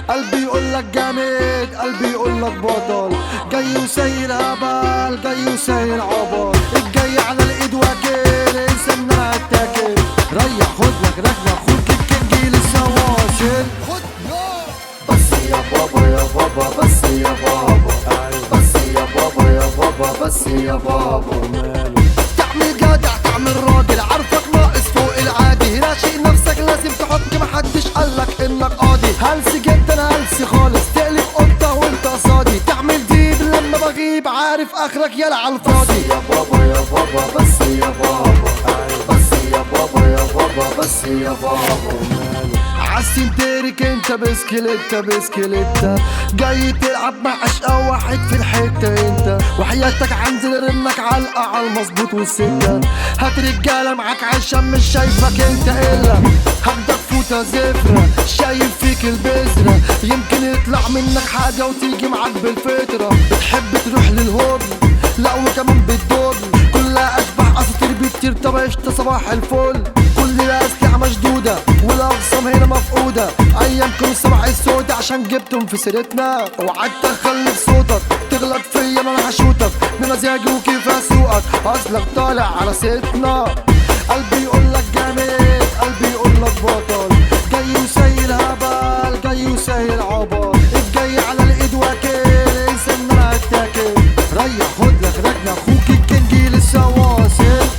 قلبي يقول لك جامد قلبي يقول لك بطل جاي وسايل هبل جاي وسايل عبط الجاي على الايد واكل انسى ان انا اتاكل ريح خد لك ركنه اخوك الكنجي لسه واصل خد يا بس يا بابا يا بابا بس يا بابا بس يا بابا يا بابا بس يا بابا تعمل جدع تعمل راجل عارفك ناقص فوق العادي راشق نفسك لازم تحط محدش قالك انك قاضي هلسي جدا هلسي خالص تقلب قطة وانت قصادي تعمل ديب لما بغيب عارف اخرك يلا على الفاضي يا بابا يا بابا بس يا بابا بس يا بابا يا بابا بس يا بابا عالسين تارك انت بسكليتة بسكليتة جاي تلعب مع اشقى واحد في الحتة انت وحياتك عنزل رنك علقة على المظبوط والسكة هات رجالة معاك عشان مش شايفك انت الا هاخدك فوتة زفرة شايف فيك البذرة يمكن يطلع منك حاجة وتيجي معاك بالفطرة بتحب تروح للهوبي لا وكمان بتدوبي كلها اشباح اساطير بتطير طب قشطة صباح الفل كل الاسلحة مشدودة والاقسام هنا مفقودة ايامكم سبع السودة عشان جبتم في سيرتنا وقعدت تخلي في صوتك تغلط فيا ما انا هشوتك بمزاجي وكيف اسوقك اصلك طالع على سيرتنا قلبي يقول لك جامد قلبي يقول لك بطل جاي وسايل هبل جاي وسايل عبط الجاي على الايد واكل انسى ان انا اتاكل ريح خد لك ركنه اخوك الكنجي لسه واصل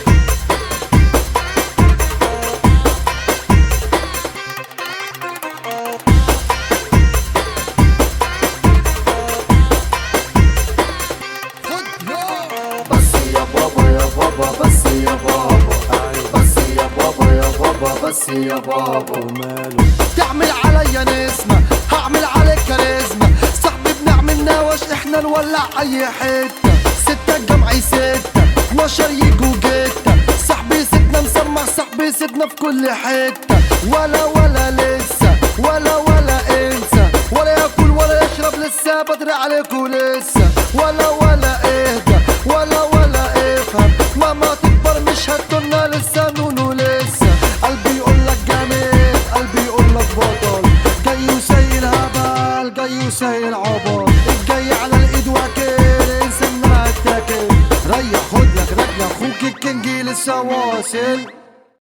خد يا بس يا بابا يا بابا بس يا بابا بس يا بابا يا بابا بس يا بابا تعمل عليا نسمة هعمل عليك كاريزما صاحبي بنعمل نوش احنا نولع اي حتة ستة جمعي ستة 12 يجوا جتة صاحبي ستنا مسمع صاحبي ستنا في كل حتة ولا ولا لسه ولا ولا انسى ولا ياكل ولا يشرب لسه بدري عليكوا لسه ولا ولا اهدى ولا ولا افهم ماما تكبر مش هتقولنا لسه نونو لسه قلبي يقول لك جامد قلبي يقول لك بطل جاي وسايل هبل جاي وسايل عبط الجاي على الايد واكل انسى ان انا اتاكل ريح خد لك رجله اخوك الكنجي لسه واصل